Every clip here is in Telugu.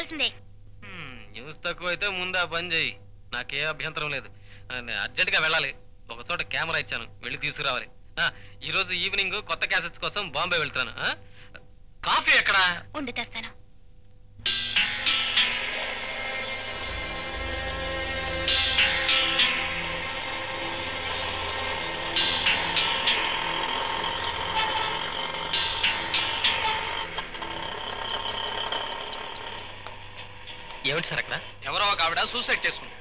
చేయాల్సిందే హ్మ్, న్యూస్ తక్కువ అయితే ముందు ఆ పని చేయి నాకే అభ్యంతరం లేదు ఆ, నేను అర్జెంటుగా వెళ్ళాలి ఒక చోట కెమెరా ఇచ్చాను వెళ్ళి తీసుకురావాలి ఆ, ఈ రోజు ఈవినింగ్ కొత్త క్యాసెట్స్ కోసం బాంబే వెళ్తాను ఆ? కాఫీ ఎక్కడా ఉండి తెస్తాను ఏమిటి సార్ అక్కడ ఎవరో ఒక ఆవిడ సూసైడ్ చేసుకుంది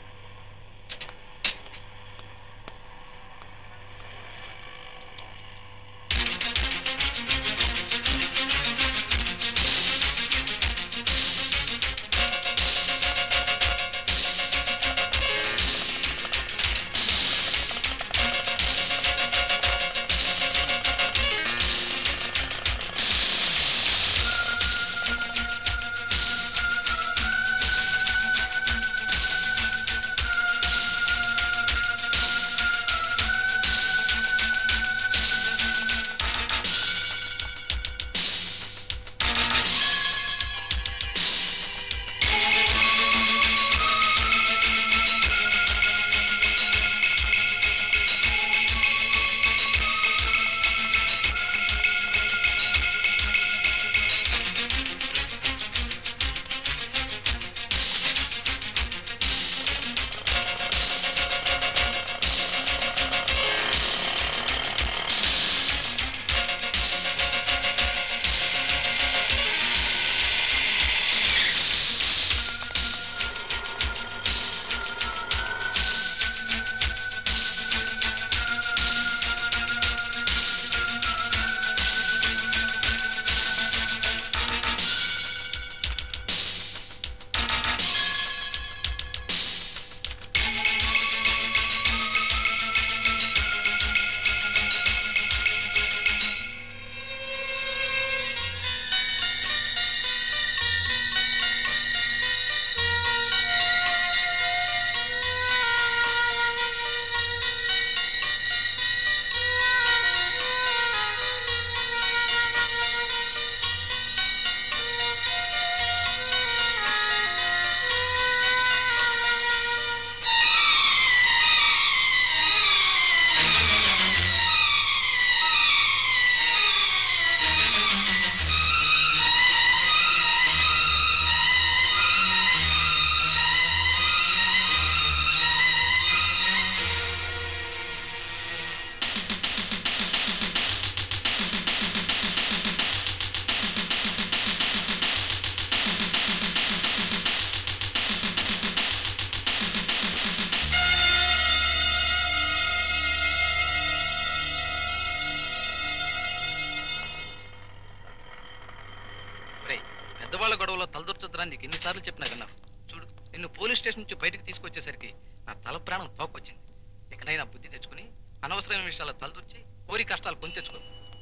రేయ్, పెద్దవాళ్ళ గొడవలో తలదొరుచుద్దని నీకు ఎన్నిసార్లు చెప్పినా కన్నావు చూడు నిన్ను పోలీస్ స్టేషన్ నుంచి బయటకు తీసుకొచ్చేసరికి నా తల ప్రాణం తోకొచ్చింది ఎక్కడైనా బుద్ధి తెచ్చుకుని అనవసరమైన విషయాలు తలదొచ్చి కోరి కష్టాలు కొని తెచ్చుకో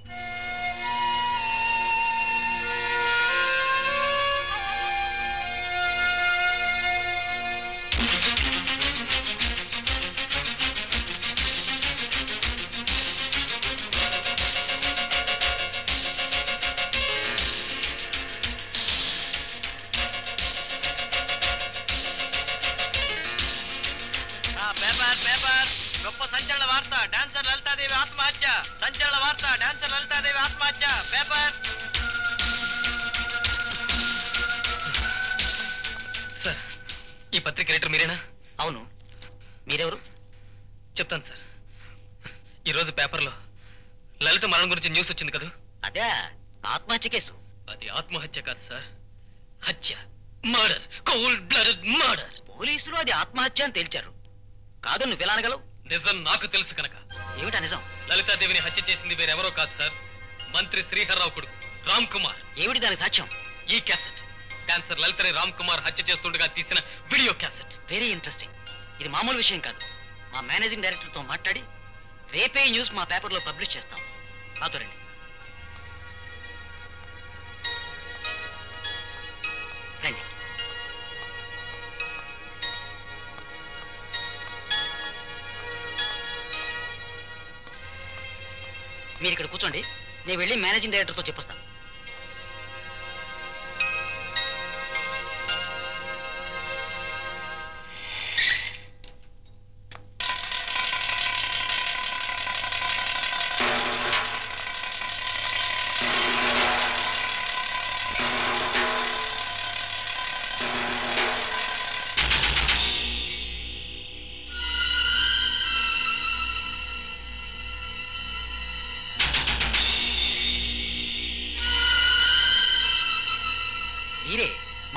పేపర్ పేపర్ గొప్ప సంచలన వార్త డాన్సర్ లలితాదేవి ఆత్మహత్య సంచలన వార్త డాన్సర్ లలితాదేవి ఆత్మహత్య పేపర్ సార్ ఈ పత్రిక రైటర్ మీరేనా అవును మీరెవరు చెప్తాను సార్ ఈరోజు పేపర్లో లలిత మరణం గురించి న్యూస్ వచ్చింది కదా అదే ఆత్మహత్య కేసు అది ఆత్మహత్య కాదు సార్ హత్య మర్డర్ కోల్డ్ బ్లడెడ్ మర్డర్ పోలీసులు అది ఆత్మహత్య అని తేల్చారు కాదు నువ్వు ఎలా అనగలవు నిజం నాకు తెలుసు కనుక ఏమిటా నిజం లలితాదేవిని హత్య చేసింది వేరెవరో కాదు సార్ మంత్రి శ్రీహర్రావు కొడుకు రామ్ కుమార్ ఏమిటి దానికి సాక్ష్యం ఈ క్యాసెట్ డాన్సర్ లలితని రామ్ కుమార్ హత్య చేస్తుండగా తీసిన వీడియో క్యాసెట్ వెరీ ఇంట్రెస్టింగ్ ఇది మామూలు విషయం కాదు మా మేనేజింగ్ డైరెక్టర్తో మాట్లాడి రేపే ఈ న్యూస్ మా పేపర్లో పబ్లిష్ చేస్తాం నాతో రండి రండి మీరు ఇక్కడ కూర్చోండి నేను వెళ్ళి మేనేజింగ్ డైరెక్టర్తో చెప్పొస్తాను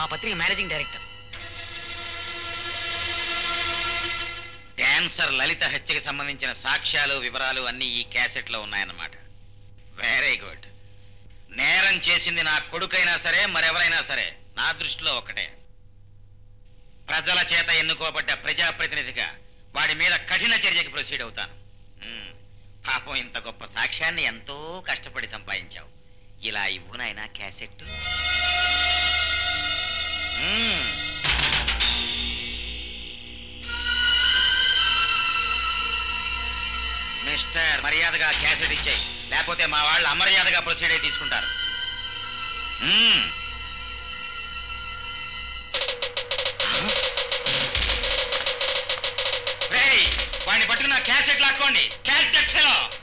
మా పత్రిక మేనేజింగ్ డైరెక్టర్ డాన్సర్ లలిత హత్యకి సంబంధించిన సాక్ష్యాలు వివరాలు అన్నీ ఈ క్యాసెట్లో ఉన్నాయన్నమాట వెరీ గుడ్ నేరం చేసింది నా కొడుకైనా సరే మరెవరైనా సరే నా దృష్టిలో ఒకటే ప్రజల చేత ఎన్నుకోబడ్డ ప్రజాప్రతినిధిగా వాడి మీద కఠిన చర్యకి ప్రొసీడ్ అవుతాను మ్మ్. పాపం ఇంత గొప్ప సాక్ష్యాన్ని ఎంతో కష్టపడి సంపాదించావు ఇలా ఇవ్వు నాయనా క్యాసెట్ మ్మ్. మిస్టర్ మర్యాదగా క్యాసెట్ ఇచ్చేయి లేకపోతే మా వాళ్ళు అమర్యాదగా ప్రొసీడ్ అయి తీసుకుంటారు మ్మ్. రేయ్, వాడిని పట్టుకున్న క్యాసెట్ లాక్కోండి క్యాచ్ దట్ ఫెలో